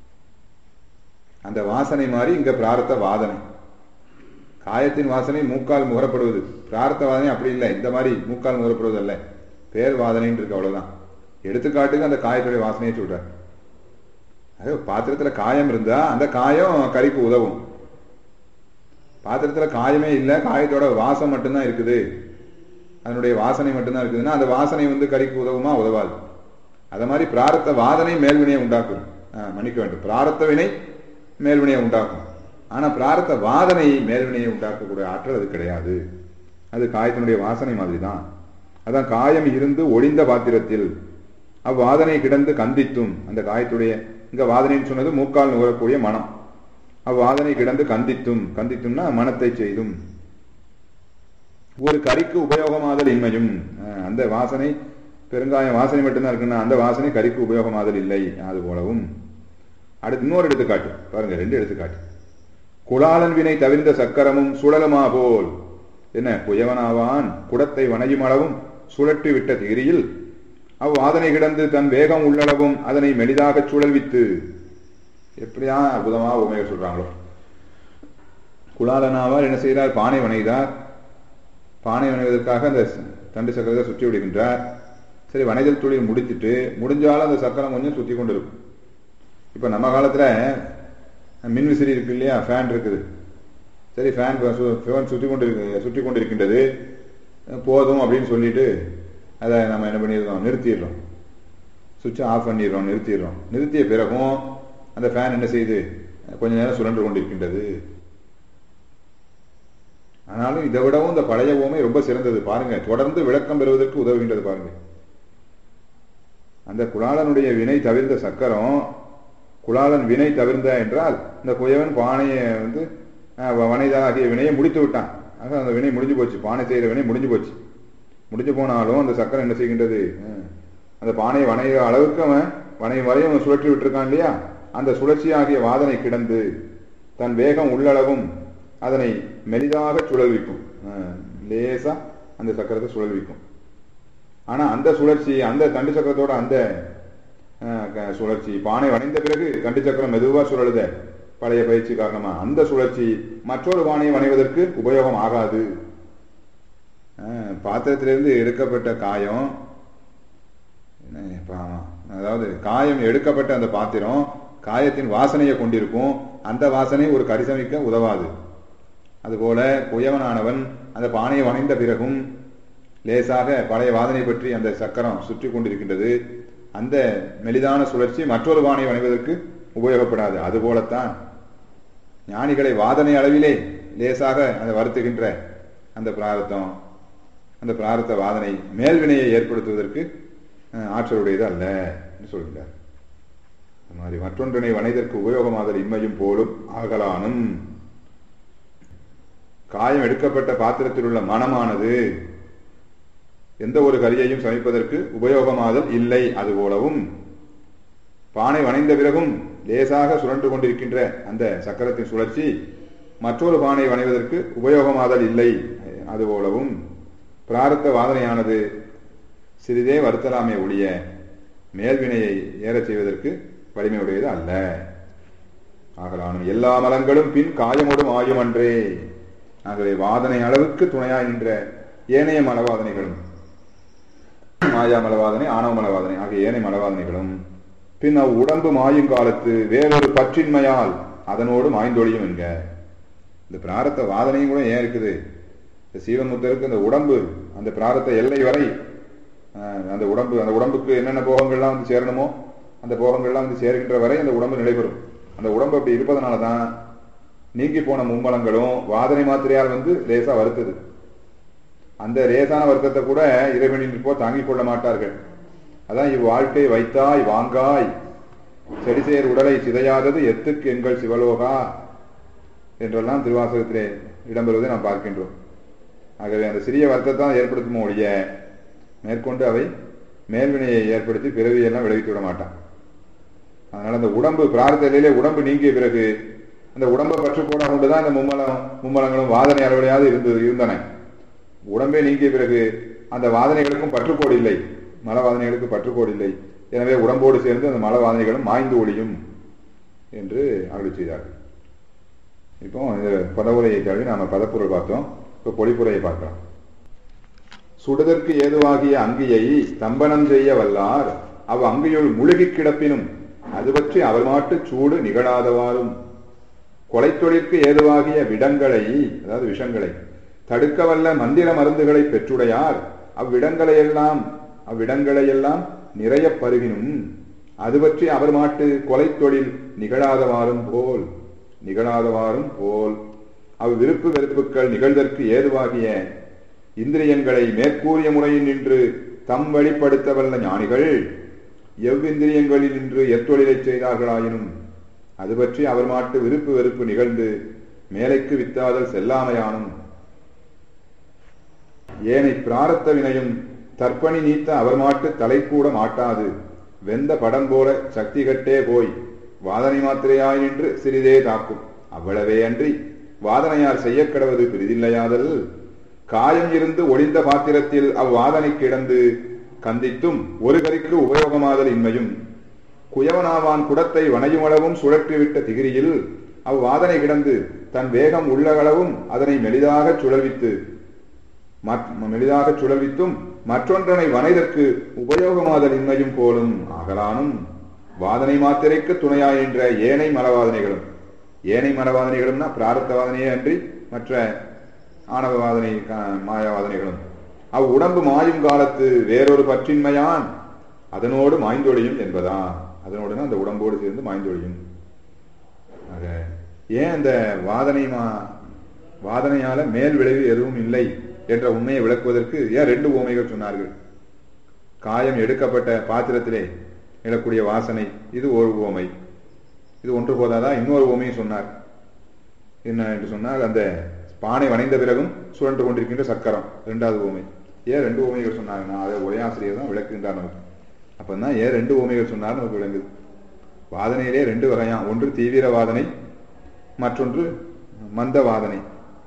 அந்த வாசனை மாதிரி இங்க பிராரத்த வாதனை காயத்தின் வாசனை மூக்கால் முகரப்படுவது பிரார்த்த வாதனை அப்படி இல்லை இந்த மாதிரி மூக்கால் முகரப்படுவது அல்ல பேர் வாதனைன்னு இருக்கு அவ்வளவுதான் எடுத்துக்காட்டுக்கு அந்த காயத்துடைய வாசனையை சொல்றார் அது பாத்திரத்துல காயம் இருந்தா அந்த காயம் கறிக்கு உதவும் பாத்திரத்துல காயமே இல்லை காயத்தோட வாசம் மட்டும்தான் இருக்குது அதனுடைய வாசனை மட்டும்தான் இருக்குதுன்னா அந்த வாசனை வந்து கறிக்கு உதவுமா உதவாது அத மாதிரி பிராரத்த வாதனை மேல்வினையை உண்டாக்கும் ஆஹ், மன்னிக்க வேண்டும் பிராரத்த வினை மேல்வினையை உண்டாக்கும் ஆனா பிராரத்த வாதனை மேல்வினையை உண்டாக்கக்கூடிய ஆற்றல் அது கிடையாது அது காயத்தினுடைய வாசனை மாதிரி தான் அதான் காயம் இருந்து ஒளிந்த பாத்திரத்தில் அவ்வாதனை கிடந்து கந்தித்தும் அந்த காயத்துடைய இங்க வாதனைன்னு சொன்னது மூக்கால் நுகரக்கூடிய மனம் அவ்வாதனை கிடந்து கந்தித்தும் கந்தித்தும்னா மனத்தை செய்தும் ஒரு கறிக்கு உபயோகமாதல் இன்மையும் அஹ், அந்த வாசனை பெருங்காயம் வாசனை மட்டும்தான் இருக்குன்னா அந்த வாசனை கறிக்கு உபயோகமாதல் இல்லை அது போலவும் அடுத்து இன்னொரு எடுத்துக்காட்டு பாருங்க ரெண்டு எடுத்துக்காட்டு குலாலன் வினை தவிர்ந்த சக்கரமும் சுழலுமா போல் என்ன புயவனாவான் குடத்தை வணையும் அளவும் சுழற்றி விட்ட திகிரியில் அவ்வாதனை கிடந்து தன் வேகம் உள்ளளவும் அதனை மெலிதாகச் சுழல்வித்து எப்படியா அற்புதமா உமைய சொல்றாங்களோ குலாலனாவார் என்ன செய்கிறார் பானை வணைதார் பானை வணைவதற்காக அந்த தண்டு சக்கரத்தை சுற்றி விடுகின்றார் சரி வணைதல் தொழில் முடித்துட்டு முடிஞ்சாலும் அந்த சக்கரம் கொஞ்சம் சுத்தி கொண்டு இருக்கும் இப்ப நம்ம காலத்துல மின் விசிறி இருக்கு இல்லையா ஃபேன் இருக்குது சரி ஃபேன் ஃபேன் சுற்றி கொண்டு இருக்கு சுற்றி கொண்டு இருக்கின்றது போதும் அப்படின்னு சொல்லிட்டு அதை நம்ம என்ன பண்ணிடுறோம் நிறுத்திடுறோம் சுவிட்சை ஆஃப் பண்ணிடுறோம் நிறுத்திடுறோம் நிறுத்திய பிறகும் அந்த ஃபேன் என்ன செய்யுது கொஞ்ச நேரம் சுழன்று கொண்டிருக்கின்றது ஆனாலும் இதை விடவும் இந்த பழைய ஓமை ரொம்ப சிறந்தது பாருங்க தொடர்ந்து விளக்கம் பெறுவதற்கு உதவுகின்றது பாருங்க அந்த குலாலனுடைய வினை தவிர்ந்த சக்கரம் குலாலன் வினை தவிர்ந்த என்றால் இந்த குயவன் பானையை வந்து அஹ், வனைதான் ஆகிய வினையை முடித்து விட்டான் ஆக அந்த வினை முடிஞ்சு போச்சு பானை செய்கிற வினை முடிஞ்சு போச்சு முடிஞ்சு போனாலும் அந்த சக்கரம் என்ன செய்கின்றது அஹ், அந்த பானையை வணைகிற அளவுக்கு அவன் வனை வரையும் அவன் சுழற்றி விட்டிருக்கான் இல்லையா அந்த சுழற்சி ஆகிய வாதனை கிடந்து தன் வேகம் உள்ளளவும் அதனை மெலிதாக சுழல்விக்கும் அஹ், லேசா அந்த சக்கரத்தை சுழல்விக்கும் ஆனா அந்த சுழற்சி அந்த தண்டு சக்கரத்தோட அந்த அஹ், க- சுழற்சி பானை வணைந்த பிறகு தண்டு சக்கரம் மெதுவா சுழலுத பழைய பயிற்சி காரணமா அந்த சுழற்சி மற்றொரு பானையை வணைவதற்கு உபயோகம் ஆகாது அஹ், பாத்திரத்திலிருந்து எடுக்கப்பட்ட காயம் என்ன, இப்ப ஆமா. அதாவது காயம் எடுக்கப்பட்ட அந்த பாத்திரம் காயத்தின் வாசனையை கொண்டிருக்கும் அந்த வாசனை ஒரு கரிசமைக்க உதவாது அதுபோல குயவனானவன் அந்த பானையை வணைந்த பிறகும் லேசாக பழைய வாதனை பற்றி அந்த சக்கரம் சுற்றி கொண்டிருக்கின்றது அந்த மெலிதான சுழற்சி மற்றொரு பானையை வணைவதற்கு உபயோகப்படாது அதுபோலத்தான் ஞானிகளை வாதனை அளவிலே லேசாக அந்த வருத்துகின்ற அந்த பிராரத்தம் அந்த பிராரத்த வாதனை மேல்வினையை ஏற்படுத்துவதற்கு அஹ், ஆற்றலுடையது அல்ல என்று சொல்கிறார் அது மாதிரி மற்றொன்றினை வனைதற்கு உபயோகமாதல் இன்மையும் போலும் ஆகலானும் காயம் எடுக்கப்பட்ட பாத்திரத்தில் உள்ள மனமானது எந்த ஒரு கரியையும் சமைப்பதற்கு உபயோகமாதல் இல்லை அதுபோலவும் பானை வணைந்த பிறகும் லேசாக சுழன்று கொண்டிருக்கின்ற அந்த சக்கரத்தின் சுழற்சி மற்றொரு பானை வணைவதற்கு உபயோகமாதல் இல்லை அதுபோலவும் பிராரத்த வாதனையானது சிறிதே வருத்தலாமே ஒழிய மேல்வினையை ஏறச் செய்வதற்கு வலிமையுடையது அல்ல ஆகலானும் எல்லா மலங்களும் பின் காயமோடும் ஆயும் அன்றே ஆகவே வாதனை அளவுக்கு துணையாய் நின்ற ஏனைய மலவாதனைகளும் மாயா மலவாதனை ஆணவ மலவாதனை ஆகிய ஏனைய மலவாதனைகளும் பின் அவ் உடம்பு மாயும் காலத்து வேறொரு பற்றின்மையால் அதனோடு மாய்ந்தொழியும் என்க இந்த பிராரத்த வாதனையும் கூட ஏன் இருக்குது இந்த சீவன்முத்தருக்கு இந்த உடம்பு அந்த பிராரத்த எல்லை வரை அந்த உடம்பு அந்த உடம்புக்கு என்னென்ன போகங்கள்லாம் வந்து சேரணுமோ அந்த போகங்கள்லாம் வந்து சேர்கின்ற வரை அந்த உடம்பு நிலைபெறும் அந்த உடம்பு அப்படி இருப்பதனால தான் நீங்கி போன மும்மலங்களும் வாதனை மாத்திரையால் வந்து லேசா வருத்தது அந்த லேசான வருத்தத்தை கூட இறைவனின் போ தாங்கிக் கொள்ள மாட்டார்கள் அதான் இவ்வாழ்க்கை வைத்தாய் வாங்காய் செடிசேர் உடலை சிதையாதது எத்துக்கு எங்கள் சிவலோகா என்றெல்லாம் திருவாசகத்திலே இடம்பெறுவதை நாம் பார்க்கின்றோம் ஆகவே அந்த சிறிய வருத்தத்தை தான் ஏற்படுத்துமோ ஒழிய மேற்கொண்டு அவை மேல்வினையை ஏற்படுத்தி பிறவியெல்லாம் விளைவித்து விட மாட்டான் அதனால அந்த உடம்பு பிரார்த்தனையிலே உடம்பு நீங்கிய பிறகு அந்த உடம்பை பற்றுக்கோட கொண்டுதான் இந்த மும்மலம் மும்மலங்களும் வாதனை அளவிலையாவது இருந்தது இருந்தன உடம்பே நீங்கிய பிறகு அந்த வாதனைகளுக்கும் பற்றுக்கோடு இல்லை மலவாதனைகளுக்கு பற்றுக்கோடு இல்லை எனவே உடம்போடு சேர்ந்து அந்த மலவாதனைகளும் மாய்ந்து ஒழியும் என்று அருளி செய்தார்கள் இப்போ இந்த பதவுரையை தழுவி நாம பதப்பொருள் பார்த்தோம் இப்போ பொழிப்புரையை பார்க்கலாம் சுடுதற்கு ஏதுவாகிய அங்கியை ஸ்தம்பனம் செய்ய வல்லார் அவ் அங்கியுள் முழுகி கிடப்பினும் அது பற்றி அவர் மாட்டு சூடு நிகழாதவாறும் கொலைத்தொழிற்கு ஏதுவாகிய விடங்களை அதாவது விஷங்களை தடுக்க வல்ல மந்திர மருந்துகளை பெற்றுடையார் அவ்விடங்களையெல்லாம் அவ்விடங்களையெல்லாம் நிறைய பருகினும் அது பற்றி அவர் மாட்டு கொலைத்தொழில் நிகழாதவாறும் போல் நிகழாதவாறும் போல் அவ் விருப்பு வெறுப்புகள் நிகழ்தற்கு ஏதுவாகிய இந்திரியங்களை மேற்கூறிய முறையில் நின்று தம் வழிப்படுத்த வல்ல ஞானிகள் எவ்விந்திரியங்களில் நின்று எத்தொழிலை செய்தார்களாயினும் அது பற்றி அவர் மாட்டு விருப்பு வெறுப்பு நிகழ்ந்து மேலைக்கு வித்தாதல் செல்லாமையானும் ஏனை பிராரத்த வினையும் தற்பணி நீத்த அவர் மாட்டு தலை கூட மாட்டாது வெந்த படம் போல சக்தி கட்டே போய் வாதனை மாத்திரையாய் நின்று சிறிதே தாக்கும் அவ்வளவே அன்றி வாதனையார் செய்ய கடவது பிரிதில்லையாதல் காயம் இருந்து ஒளிந்த பாத்திரத்தில் அவ்வாதனை கிடந்து கந்தித்தும் ஒரு கரிக்கு உபயோகமாதல் இன்மையும் குயவனாவான் குடத்தை வனையுமளவும் சுழற்றிவிட்ட திகிரியில் அவ்வாதனை கிடந்து தன் வேகம் உள்ளளவும் அதனை மெலிதாக சுழல்வித்து மெலிதாக சுழல்வித்தும் மற்றொன்றனை வனைதற்கு உபயோகமாதல் இன்மையும் போலும் ஆகலானும் வாதனை மாத்திரைக்கு துணையாய் என்ற ஏனை மலவாதனைகளும் ஏனை மலவாதனைகளும்னா பிராரத்த வாதனையே அன்றி மற்ற ஆணவ வாதனை மாயாவாதனைகளும் அவ் உடம்பு மாயும் காலத்து வேறொரு பற்றின்மையான் அதனோடு மாய்ந்தொழியும் என்பதா அதனோடு அந்த உடம்போடு சேர்ந்து மாய்ந்தொழியும் ஆக ஏன் அந்த வாதனை மா வாதனையால மேல் விளைவு எதுவும் இல்லை என்ற உண்மையை விளக்குவதற்கு ஏன் ரெண்டு ஓமைகள் சொன்னார்கள் காயம் எடுக்கப்பட்ட பாத்திரத்திலே எழக்கூடிய வாசனை இது ஒரு ஓமை இது ஒன்று போதாதா இன்னொரு ஓமையும் சொன்னார் என்ன என்று சொன்னால் அந்த பானை வணைந்த பிறகும் சுழன்று கொண்டிருக்கின்ற சக்கரம் ரெண்டாவது ஓமை ஏன் ரெண்டு ஓமைகள் சொன்னாங்கன்னா அதை ஒரே ஆசிரியர் தான் விளக்குகின்றார் நமக்கு அப்பதான் ஏன் ரெண்டு ஓமைகள் சொன்னார் நமக்கு விளங்குது வாதனையிலே ரெண்டு வகையாம் ஒன்று தீவிர வாதனை மற்றொன்று மந்த வாதனை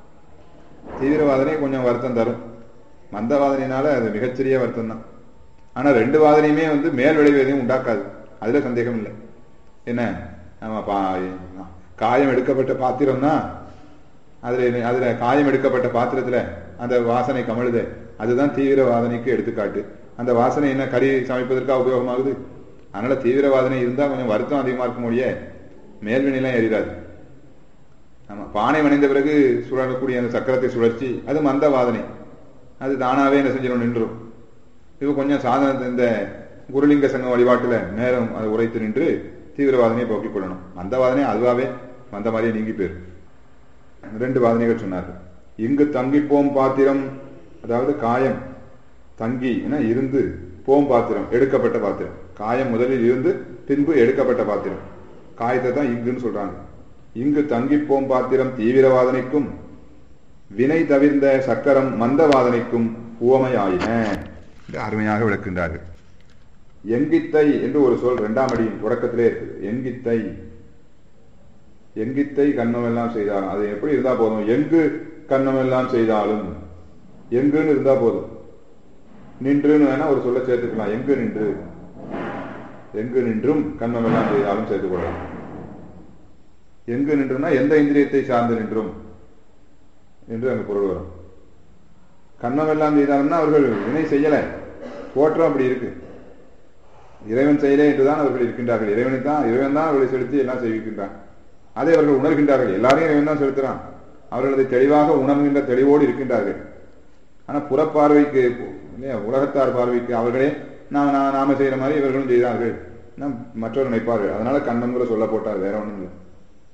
தீவிர வாதனை கொஞ்சம் வருத்தம் தரும் மந்த வாதனைனால அது மிகச்சிறிய வருத்தம் தான் ஆனா ரெண்டு வாதனையுமே வந்து மேல் விளைவு எதையும் உண்டாக்காது அதுல சந்தேகம் இல்லை என்ன ஆமா பா காயம் எடுக்கப்பட்ட பாத்திரம் தான் அதுல அதுல காயம் எடுக்கப்பட்ட பாத்திரத்துல அந்த வாசனை கமழுது அதுதான் தீவிர வாதனைக்கு எடுத்துக்காட்டு அந்த வாசனை என்ன கறி சமைப்பதற்காக உபயோகமாகுது அதனால தீவிர வாதனை இருந்தா கொஞ்சம் வருத்தம் அதிகமா இருக்கும் மொழிய மேல்வினைலாம் எரியாது ஆமா பானை வணைந்த பிறகு சுழலக்கூடிய அந்த சக்கரத்தை சுழற்சி அது மந்த வாதனை அது தானாவே என்ன செஞ்சிடும் நின்றும் இது கொஞ்சம் சாதன இந்த குருலிங்க சங்க வழிபாட்டுல நேரம் அதை உரைத்து நின்று தீவிரவாதனையை போக்கிக் கொள்ளணும் மந்த வாதனை அதுவாவே மந்த மாதிரியே நீங்கி போயிரும் ரெண்டு வாதனைகள் சொன்னார்கள் இங்கு தங்கி போம் பாத்திரம் அதாவது காயம் தங்கி என இருந்து போம் பாத்திரம் எடுக்கப்பட்ட பாத்திரம் காயம் முதலில் இருந்து பின்பு எடுக்கப்பட்ட பாத்திரம் காயத்தை தான் இங்குன்னு சொல்றாங்க இங்கு தங்கி போம் பாத்திரம் தீவிரவாதனைக்கும் வினை தவிர்ந்த சக்கரம் மந்தவாதனைக்கும் உவமையாயின அருமையாக விளக்குகின்றார்கள் எங்கித்தை என்று ஒரு சொல் இரண்டாம் அடியின் தொடக்கத்திலே இருக்குது எங்கித்தை எங்கித்தை கண்ணம் எல்லாம் செய்தாலும் அது எப்படி இருந்தா போதும் எங்கு கண்ணம் எல்லாம் செய்தாலும் எங்குன்னு இருந்தா போதும் நின்றுன்னு வேணா ஒரு சொல்ல சேர்த்துக்கலாம் எங்கு நின்று எங்கு நின்றும் கண்ணம் எல்லாம் செய்தாலும் சேர்த்துக் கொள்ளலாம் எங்கு நின்றுனா எந்த இந்திரியத்தை சார்ந்து நின்றும் என்று அங்கு பொருள் வரும் கண்ணம் எல்லாம் செய்தாலும்னா அவர்கள் வினை செய்யல தோற்றம் அப்படி இருக்கு இறைவன் செயலே என்றுதான் அவர்கள் இருக்கின்றார்கள் இறைவனை தான் இறைவன் தான் அவர்களை செலுத்தி எல்லாம் செய்விக்கின்றான் அதை அவர்கள் உணர்கின்றார்கள் எல்லாரையும் இறைவன் தான் செலுத்துறான் அவர்கள் அதை தெளிவாக உணர்கின்ற தெளிவோடு இருக்கின்றார்கள் ஆனா புறப்பார்வைக்கு இல்லையா உலகத்தார் பார்வைக்கு அவர்களே நாம் நான் நாம செய்யற மாதிரி இவர்களும் செய்தார்கள் நம் மற்றவர் நினைப்பார்கள் அதனால கண்ணங்கிற சொல்ல போட்டார் வேற ஒண்ணும் இல்லை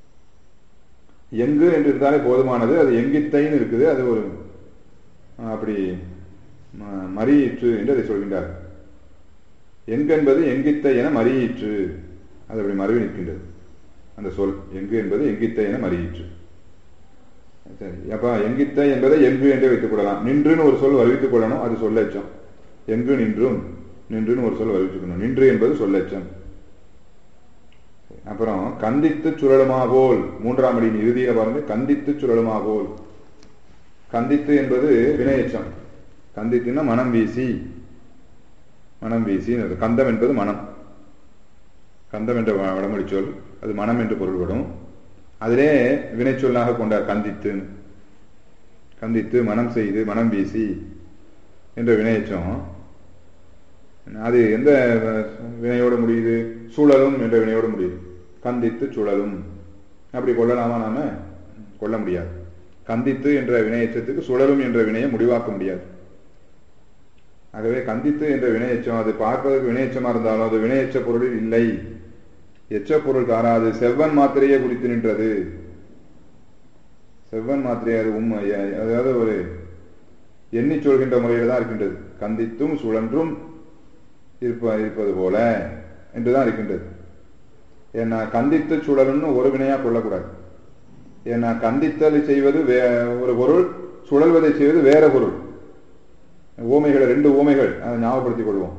எங்கு என்று இருந்தாலே போதுமானது அது எங்கித்தைன்னு இருக்குது அது ஒரு அப்படி மறியிற்று என்று அதை சொல்கின்றார் எங்கு என்பது எங்கித்தை என மறியிற்று அது அப்படி மறுவி நிற்கின்றது அந்த சொல் எங்கு என்பது எங்கித்தை என மறியிற்று சரி அப்ப எங்கித்தை என்பதை எங்கு என்றே வைத்துக் கொள்ளலாம் நின்றுன்னு ஒரு சொல் வருவித்துக் கொள்ளணும் அது சொல்லச்சம் எங்கு நின்றும் நின்றுன்னு ஒரு சொல் வருவித்துக்கணும் நின்று என்பது சொல்லச்சம் அப்புறம் கந்தித்து சுழலுமா போல் மூன்றாம் அடியின் இறுதியில பாருங்க கந்தித்து சுழலுமா போல் கந்தித்து என்பது வினையச்சம் கந்தித்துன்னா மனம் வீசி மனம் வீசி கந்தம் என்பது மனம் கந்தம் என்ற வடமொழி சொல் அது மனம் என்று பொருள்படும் அதிலே வினைச்சொல்லாக கொண்டார் கந்தித்து கந்தித்து மனம் செய்து மனம் வீசி என்ற வினையச்சம் அது எந்த வினையோடு முடியுது சுழலும் என்ற வினையோடு முடியுது கந்தித்து சுழலும் அப்படி கொள்ளலாமா நாம கொள்ள முடியாது கந்தித்து என்ற வினையச்சத்துக்கு சுழலும் என்ற வினையை முடிவாக்க முடியாது ஆகவே கந்தித்து என்ற வினையச்சம் அது பார்ப்பதற்கு வினையச்சமா இருந்தாலும் அது வினையச்ச பொருளில் இல்லை எச்ச பொருள் காராது செவ்வன் மாத்திரையே குறித்து நின்றது செவ்வன் மாத்திரை அது உண்மை அதாவது ஒரு எண்ணி சொல்கின்ற முறையில் தான் இருக்கின்றது கந்தித்தும் சுழன்றும் இருப்ப இருப்பது போல என்றுதான் இருக்கின்றது ஏன்னா கந்தித்து சுழலும்னு ஒரு வினையா கொள்ளக்கூடாது ஏன்னா கந்தித்தல் செய்வது ஒரு பொருள் சுழல்வதை செய்வது வேற பொருள் ஓமைகள் ரெண்டு ஓமைகள் அதை ஞாபகப்படுத்திக் கொள்வோம்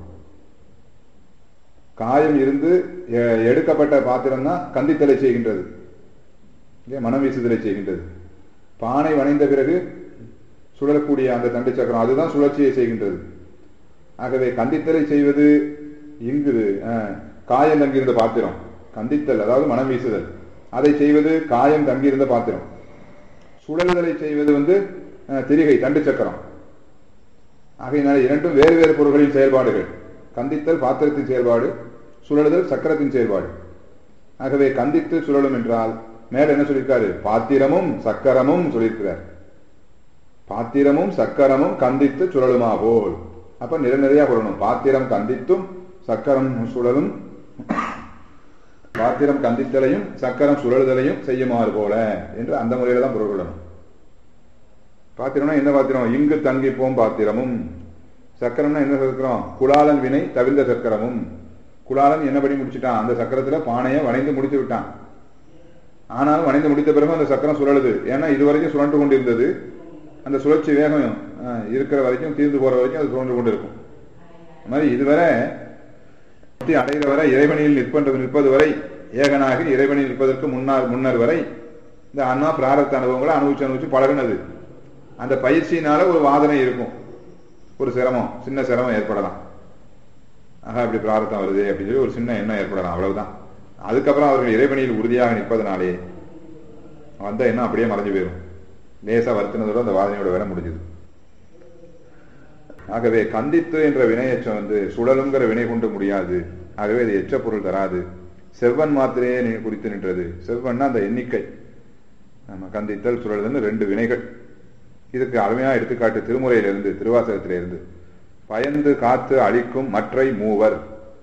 காயம் இருந்து எடுக்கப்பட்ட பாத்திரம் தான் கந்தித்தலை செய்கின்றது மனம் வீசுதலை செய்கின்றது பானை வணைந்த பிறகு சுழலக்கூடிய அந்த தண்டு சக்கரம் அதுதான் சுழற்சியை செய்கின்றது ஆகவே கந்தித்தலை செய்வது இங்கு காயம் தங்கியிருந்த பாத்திரம் கந்தித்தல் அதாவது மனம் வீசுதல் அதை செய்வது காயம் தங்கியிருந்த பாத்திரம் சுழல்தலை செய்வது வந்து திரிகை தண்டு சக்கரம் ஆகையினால இரண்டும் வேறு வேறு பொருள்களின் செயல்பாடுகள் கந்தித்தல் பாத்திரத்தின் செயல்பாடு சுழலுதல் சக்கரத்தின் செயல்பாடு ஆகவே கந்தித்து சுழலும் என்றால் மேல என்ன சொல்லியிருக்காரு பாத்திரமும் சக்கரமும் சொல்லியிருக்கிறார் பாத்திரமும் சக்கரமும் கந்தித்து சுழலுமா போல் அப்ப நிற நிறைய கொள்ளணும் பாத்திரம் கந்தித்தும் சக்கரம் சுழலும் பாத்திரம் கந்தித்தலையும் சக்கரம் சுழலுதலையும் செய்யுமாறு போல என்று அந்த முறையில தான் பொருள் கொள்ளணும் பாத்திரம்னா என்ன பாத்திரம் இங்கு தங்கிப்போம் பாத்திரமும் சக்கரம்னா என்ன சக்கரம் குலாலன் வினை தவிர்ந்த சக்கரமும் குலாலன் என்னபடி முடிச்சுட்டான் அந்த சக்கரத்துல பானையை வணைந்து முடித்து விட்டான் ஆனாலும் வணைந்து முடித்த பிறகு அந்த சக்கரம் சுழலுது ஏன்னா இதுவரைக்கும் சுழன்று கொண்டிருந்தது அந்த சுழற்சி வேகம் இருக்கிற வரைக்கும் தீர்ந்து போற வரைக்கும் அது சுழன்று கொண்டு இருக்கும் அது மாதிரி இதுவரை அடைகிற வரை இறைவனில் நிற்பது நிற்பது வரை ஏகனாகி இறைவனில் நிற்பதற்கு முன்னார் முன்னர் வரை இந்த அண்ணா பிராரத்த அனுபவங்களை அனுபவிச்சு அனுபவிச்சு பழகுனது அந்த பயிற்சியினால ஒரு வாதனை இருக்கும் ஒரு சிரமம் சின்ன சிரமம் ஏற்படலாம் ஆகா இப்படி பிரார்த்தம் வருது அப்படின்னு சொல்லி ஒரு சின்ன எண்ணம் ஏற்படலாம் அவ்வளவுதான் அதுக்கப்புறம் அவர்கள் இறைவனியில் உறுதியாக நிற்பதனாலே வந்த எண்ணம் அப்படியே மறைஞ்சு போயிடும் லேசா வருத்தினதோட அந்த வாதனையோட வேலை முடிஞ்சது ஆகவே கந்தித்து என்ற வினையச்சம் வந்து சுழலுங்கிற வினை கொண்டு முடியாது ஆகவே அது எச்ச பொருள் தராது செவ்வன் மாத்திரையே நீ குறித்து நின்றது செவ்வன்னா அந்த எண்ணிக்கை நம்ம கந்தித்தல் சுழல்னு ரெண்டு வினைகள் இதுக்கு அருமையா எடுத்துக்காட்டு திருமுறையிலிருந்து திருவாசகத்திலிருந்து பயந்து காத்து அழிக்கும் மற்றை மூவர்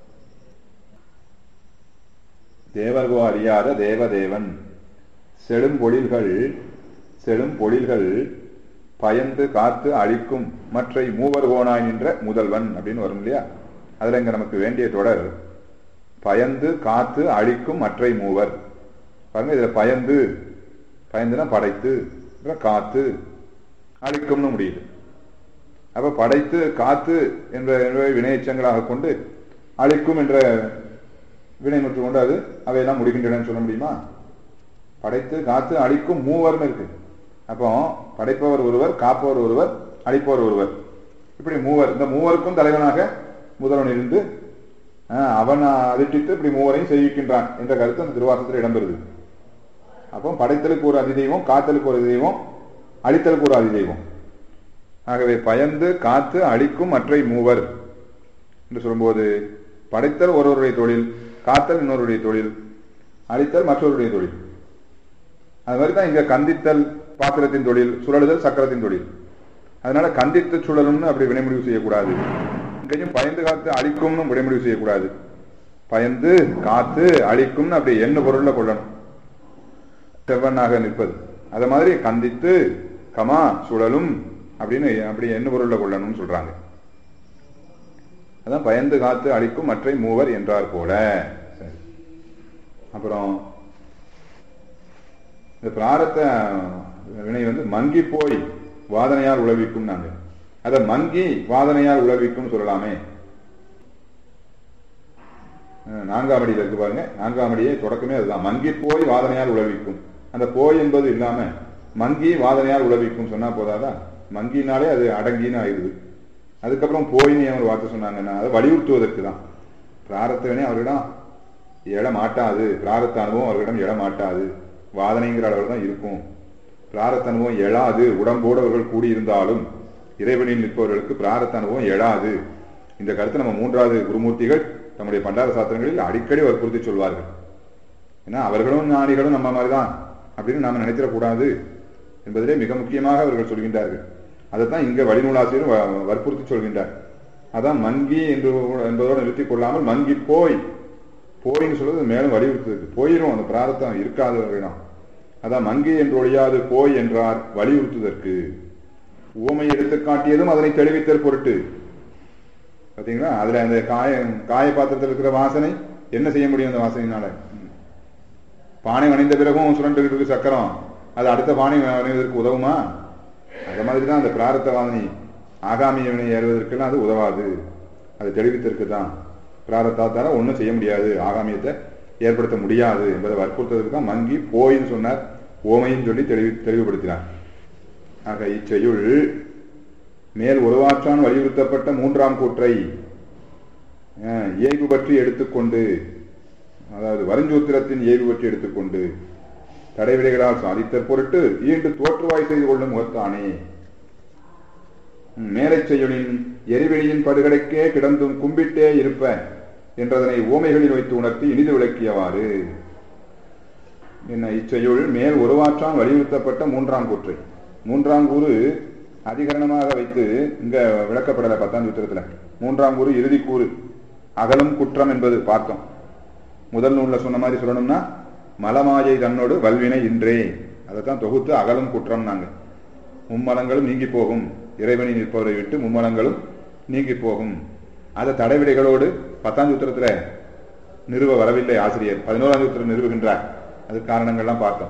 தேவர்கோ அறியாத தேவதேவன் செடும் பொழில்கள் செடும் பொழில்கள் பயந்து காத்து அழிக்கும் மற்றை மூவர் கோனாய் நின்ற முதல்வன் அப்படின்னு வரும் இல்லையா அதுல இங்க நமக்கு வேண்டிய தொடர் பயந்து காத்து அழிக்கும் மற்றை மூவர் பாருங்க இதுல பயந்து பயந்துனா படைத்து காத்து அழிக்கும்னு முடியுது அப்ப படைத்து காத்து என்ற வினையச்சங்களாக கொண்டு அழிக்கும் என்ற வினைமுற்று கொண்டு அது அவையெல்லாம் முடிகின்றன சொல்ல முடியுமா படைத்து காத்து அழிக்கும் மூவர்னு இருக்கு அப்போ படைப்பவர் ஒருவர் காப்பவர் ஒருவர் அழிப்பவர் ஒருவர் இப்படி மூவர் இந்த மூவருக்கும் தலைவனாக முதல்வன் இருந்து ஆஹ், அவன் அதிர்ஷ்டித்து இப்படி மூவரையும் செய்விக்கின்றான் என்ற கருத்து அந்த திருவாசத்தில் இடம்பெறுது அப்போ படைத்தலுக்கு ஒரு அதிதெய்வம் காத்தலுக்கு ஒரு அதிதெய்வம் அழித்தலுக்கு ஒரு அதிதெய்வம் ஆகவே பயந்து காத்து அழிக்கும் மற்றை மூவர் என்று சொல்லும்போது படைத்தல் ஒருவருடைய தொழில் காத்தல் இன்னொருடைய தொழில் அழித்தல் மற்றவருடைய தொழில் அது மாதிரி தான் இங்க கந்தித்தல் பாத்திரத்தின் தொழில் சுழலுதல் சக்கரத்தின் தொழில் அதனால கந்தித்து சுழலும்னு அப்படி வினைமுடிவு செய்யக்கூடாது இங்கேயும் பயந்து காத்து அழிக்கும்னு வினைமுடிவு செய்யக்கூடாது பயந்து காத்து அழிக்கும்னு அப்படி என்ன பொருள்ல கொள்ளணும் செவ்வனாக நிற்பது அது மாதிரி கந்தித்து கமா சுழலும் அப்படின்னு அப்படி என்ன பொருள்ல கொள்ளணும்னு சொல்றாங்க அதான் பயந்து காத்து அழிக்கும் மற்றை மூவர் என்றார் போல சரி அப்புறம் இந்த பிராரத்த வினை வந்து மங்கி போய் வாதனையால் உழவிக்கும் நாங்க அத மங்கி வாதனையால் உழவிக்கும் சொல்லலாமே அஹ் நான்காம் அடியில் இருக்கு பாருங்க நான்காம் அடியே தொடக்கமே அதுதான் மங்கி போய் வாதனையால் உழவிக்கும் அந்த போய் என்பது இல்லாம மங்கி வாதனையால் உழவிக்கும் சொன்னா போதாதா மங்கினாலே அது அடங்கின்னு ஆயிடுது அதுக்கப்புறம் போயின்னு ஏன் ஒரு வார்த்தை சொன்னாங்கன்னா அதை வலியுறுத்துவதற்கு தான் பிராரத்தவனே அவர்களிடம் எழ மாட்டாது பிராரத்த அனுபவம் அவர்களிடம் எழ மாட்டாது வாதனைங்கிற அளவில் தான் இருக்கும் பிராரத்த அனுபவம் எழாது உடம்போடு அவர்கள் கூடியிருந்தாலும் இறைவனில் நிற்பவர்களுக்கு பிராரத்த அனுபவம் எழாது இந்த கருத்தை நம்ம மூன்றாவது குருமூர்த்திகள் தம்முடைய பண்டார சாத்திரங்களில் அடிக்கடி வற்புறுத்தி சொல்வார்கள் ஏன்னா அவர்களும் ஞானிகளும் நம்ம மாதிரி தான் அப்படின்னு நாம நினைத்திடக்கூடாது என்பதிலே மிக முக்கியமாக அவர்கள் சொல்கின்றார்கள் அதைத்தான் இங்க வழிநூலாசிரியர் வ- வற்புறுத்தி சொல்கின்றார் அதான் மங்கி என்று என்பதோடு நிறுத்திக் கொள்ளாமல் மங்கி போய் போயின்னு சொல்றது மேலும் வலியுறுத்துது போயிரும் அந்த பிராரத்தம் இருக்காதவர்களிடம் அதான் மங்கி என்று ஒழியாது போய் என்றார் வலியுறுத்துதற்கு ஊமை எடுத்து காட்டியதும் அதனை தெளிவித்தல் பொருட்டு பாத்தீங்களா அதுல அந்த காய காய பாத்திரத்தில் இருக்கிற வாசனை என்ன செய்ய முடியும் அந்த வாசனையினால ம். பானை வணைந்த பிறகும் சுரண்டுகிட்டு இருக்கு சக்கரம் அது அடுத்த பானை வணைவதற்கு உதவுமா அந்த மாதிரி தான் அந்த பிராரத்த வாதனை ஆகாமிய வினை ஏறுவதற்கெல்லாம் அது உதவாது அது தெளிவித்திற்கு தான் பிராரத்தாத்தால ஒன்றும் செய்ய முடியாது ஆகாமியத்தை ஏற்படுத்த முடியாது என்பதை வற்புறுத்ததுக்கு தான் மங்கி போயின்னு சொன்னார் ஓமைன்னு சொல்லி தெளிவு தெளிவுபடுத்தினார் ஆக இச்செயுள் மேல் உருவாற்றான் வலியுறுத்தப்பட்ட மூன்றாம் கூற்றை அஹ், இயல்பு பற்றி எடுத்துக்கொண்டு அதாவது வருஞ்சூத்திரத்தின் இயல்பு பற்றி எடுத்துக்கொண்டு தடைவிடைகளால் சாதித்தற் பொருட்டு ஈண்டு தோற்றுவாய் செய்து கொள்ளும் முகத்தானே மேலைச் செய்யுளின் எரிவெளியின் படுகடைக்கே கிடந்தும் கும்பிட்டே இருப்ப என்றதனை ஓமைகளில் வைத்து உணர்த்தி இனிது விளக்கியவாறு என்ன இச்செயுள் மேல் உருவாற்றான் வலியுறுத்தப்பட்ட மூன்றாம் கூற்றை மூன்றாம் கூறு அதிகரணமாக வைத்து இங்க விளக்கப்படல பத்தாம் சூத்திரத்துல மூன்றாம் கூறு இறுதி கூறு அகலும் குற்றம் என்பது பார்த்தோம் முதல் நூல்ல சொன்ன மாதிரி சொல்லணும்னா மலமாயை தன்னோடு வல்வினை இன்றே அதைத்தான் தொகுத்து அகலும் குற்றம் நாங்க மும்மலங்களும் நீங்கி போகும் இறைவனை நிற்பவரை விட்டு மும்மலங்களும் நீங்கி போகும் அதை தடைவிடைகளோடு பத்தாம் சூத்திரத்துல நிறுவ வரவில்லை ஆசிரியர் பதினோராம் சூத்திரம் நிறுவுகின்றார் அதுக்கு காரணங்கள்லாம் பார்த்தோம்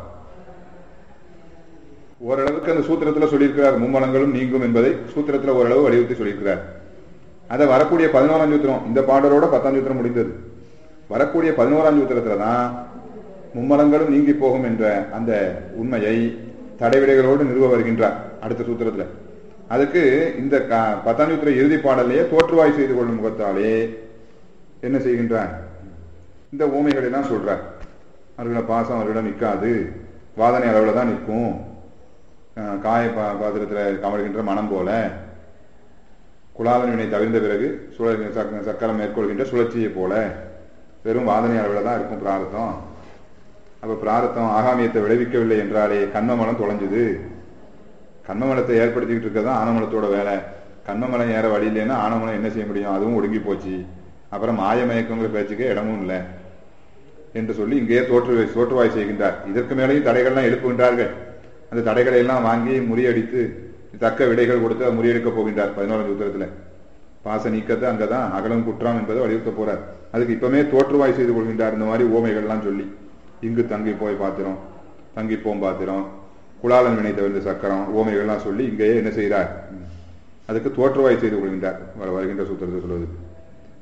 ஓரளவுக்கு அந்த சூத்திரத்துல சொல்லியிருக்கிறார் மும்மலங்களும் நீங்கும் என்பதை சூத்திரத்துல ஓரளவு வலியுறுத்தி சொல்லியிருக்கிறார் அதை வரக்கூடிய பதினோராம் சூத்திரம் இந்த பாடலோட பத்தாம் சூத்திரம் முடிந்தது வரக்கூடிய பதினோராம் சூத்திரத்துல தான் மும்மலங்களும் நீங்கி போகும் என்ற அந்த உண்மையை தடைவிடைகளோடு நிறுவ வருகின்றார் அடுத்த சூத்திரத்துல அதுக்கு இந்த க- பத்தாம் சூத்திர இறுதி பாடலையே தோற்றுவாய் செய்து கொள்ளும் முகத்தாலே என்ன செய்கின்றார் இந்த ஊமைகளை எல்லாம் சொல்றார் அவர்கள பாசம் அவர்களிடம் நிற்காது வாதனை அளவில் தான் நிற்கும் அஹ் காய பா பாத்திரத்தில் கமழ்கின்ற மனம் போல குலாலன் வினை தவிர்ந்த பிறகு சுழ சக்க- சக்கரம் மேற்கொள்கின்ற சுழற்சியை போல வெறும் வாதனை அளவில் தான் இருக்கும் பிராரத்தம் அப்ப பிராரத்தம் ஆகாமியத்தை விளைவிக்கவில்லை என்றாலே கண்மமலம் தொலைஞ்சுது கண்மமலத்தை ஏற்படுத்திக்கிட்டு இருக்கிறது தான் ஆனமலத்தோட வேலை கண்மமலம் ஏற வழி இல்லைன்னா ஆனமலம் என்ன செய்ய முடியும் அதுவும் ஒடுங்கி போச்சு அப்புறம் மாயமயக்கங்கிற பேச்சுக்கே இடமும் இல்லை என்று சொல்லி இங்கேயே தோற்று தோற்றுவாய் செய்கின்றார் இதற்கு மேலேயும் தடைகள்லாம் எழுப்புகின்றார்கள் அந்த தடைகளை எல்லாம் வாங்கி முறியடித்து தக்க விடைகள் கொடுத்து அதை முறியடிக்கப் போகின்றார் பதினோராம் சூத்திரத்துல பாச நீக்கத்தை அங்கதான் அகலம் குற்றம் என்பதை வலியுறுத்த போறார் அதுக்கு இப்பமே தோற்றுவாய் செய்து கொள்கின்றார் இந்த மாதிரி ஓமைகள்லாம் சொல்லி இங்கு தங்கி போய் பாத்திரம் தங்கி போம் பாத்திரம் குலாலன் வினை தவிர்ந்த சக்கரம் ஓமைகள்லாம் சொல்லி இங்கேயே என்ன செய்கிறார் அதுக்கு தோற்றுவாய் செய்து கொள்கின்றார் வ- வருகின்ற சூத்திரத்தை சொல்வது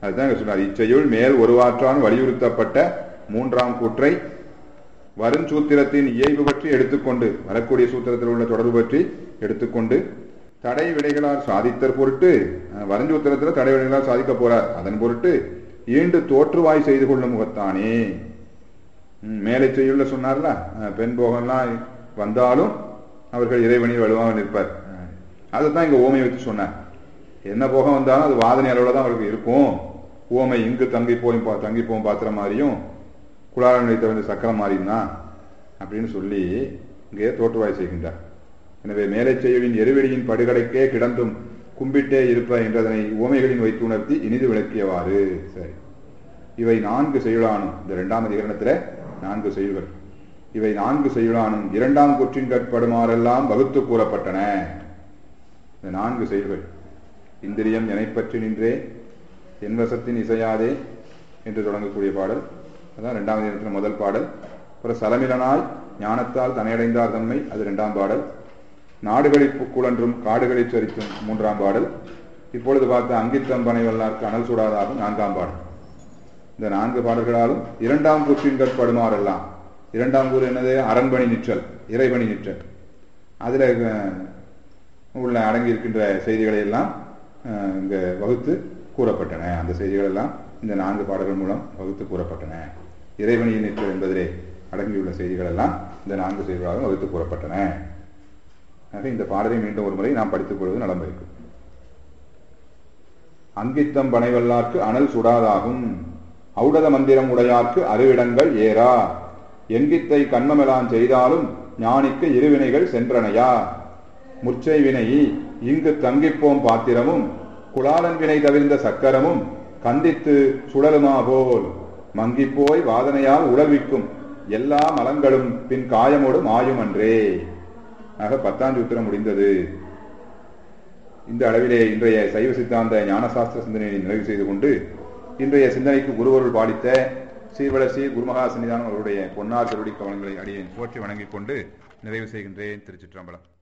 அதுதான் இங்க சொன்னார் இச்செய்யுள் மேல் ஒருவாற்றான் வலியுறுத்தப்பட்ட மூன்றாம் கூற்றை வருஞ்சூத்திரத்தின் இயல்பு பற்றி எடுத்துக்கொண்டு வரக்கூடிய சூத்திரத்தில் உள்ள தொடர்பு பற்றி எடுத்துக்கொண்டு தடை விடைகளால் சாதித்தற் பொருட்டு அஹ், வருஞ்சூத்திரத்தில் தடை விடைகளால் சாதிக்க போறார் அதன் பொருட்டு ஈண்டு தோற்றுவாய் செய்து கொள்ளும் முகத்தானே ம், மேலே செய்யுள்ள சொன்னார்ல அஹ், பெண் போகம்லாம் வந்தாலும் அவர்கள் இறைவனில் வலுவாக நிற்பார் அஹ், அதைத்தான் இங்க ஓமை வச்சு சொன்னார் என்ன போகம் வந்தாலும் அது வாதனை அளவில் தான் அவருக்கு இருக்கும் ஓமை இங்கு தங்கி போய் பா- தங்கி போகும் பாத்திரம் மாதிரியும் குளாரம் நிலைத்த வந்து சக்கரம் மாதிரியும் தான் அப்படின்னு சொல்லி இங்கே தோற்றுவாய் செய்கின்றார் எனவே மேலே செய்யுளின் எருவெளியின் படுகடைக்கே கிடந்தும் கும்பிட்டே இருப்ப என்றதனை உவமைகளின் வைத்து உணர்த்தி இனிது விளக்கியவாறு சரி இவை நான்கு செய்யுளானும் இந்த இரண்டாம் அதிகரணத்துல நான்கு செய்யுள்கள் இவை நான்கு செய்யுளானும் இரண்டாம் குற்றின் கட்படுமாறெல்லாம் வகுத்து கூறப்பட்டன இந்த நான்கு செயல்கள் இந்திரியம் எனைப்பற்றி நின்றே என் வசத்தின் இசையாதே என்று தொடங்கக்கூடிய பாடல் அதான் இரண்டாம் தினத்தில் முதல் பாடல் அப்புறம் சலமிலனாய் ஞானத்தால் தனையடைந்தார் தன்மை அது இரண்டாம் பாடல் நாடுகளில் குழன்றும் காடுகளில் சரித்தும் மூன்றாம் பாடல் இப்பொழுது பார்த்த அங்கித்தம்பனை வல்லார்க்கு அனல் சுடாதாகும் நான்காம் பாடல் இந்த நான்கு பாடல்களாலும் இரண்டாம் கூற்றின் கட்படுமாறெல்லாம் இரண்டாம் கூறு என்னது அரண்பணி நிற்றல் இறைபணி நிற்றல் அதில் உள்ள அடங்கி இருக்கின்ற செய்திகளை எல்லாம் அஹ், இங்க வகுத்து கூறப்பட்டன அந்த செய்திகள் எல்லாம் இந்த நான்கு பாடல்கள் மூலம் வகுத்து கூறப்பட்டன இறைவனியின் நிற்றல் என்பதிலே அடங்கியுள்ள செய்திகள் எல்லாம் இந்த நான்கு செய்திகளாக வகுத்து கூறப்பட்டன ஆக இந்த பாடலை மீண்டும் ஒரு முறை நாம் படித்துக் கொள்வது நலம் இருக்கும் அங்கித்தம் பனைவல்லார்க்கு அனல் சுடாதாகும் ஔடத மந்திரம் உடையார்க்கு அருவிடங்கள் ஏறா எங்கித்தை கண்மமெலாம் செய்தாலும் ஞானிக்கு இருவினைகள் சென்றனையா முச்சை வினை இங்கு தங்கிப்போம் பாத்திரமும் குலாலன் வினை தவிர்ந்த சக்கரமும் கந்தித்து சுழலுமா போல் மங்கிப்போய் வாதனையால் உழல்விக்கும் எல்லா மலங்களும் பின் காயமோடு மாயும் அன்றே ஆக பத்தாம் சூத்திரம் முடிந்தது இந்த அளவிலே இன்றைய சைவ சித்தாந்த ஞானசாஸ்திர சிந்தனையை நிறைவு செய்து கொண்டு இன்றைய சிந்தனைக்கு குருவருள் பாடித்த சீர்வளசி குருமகா சன்னிதானம் அவருடைய பொன்னார் திருடி கவனங்களை அடியேன் போற்றி வணங்கிக் கொண்டு நிறைவு செய்கின்றேன் திருச்சிற்றம்பலம்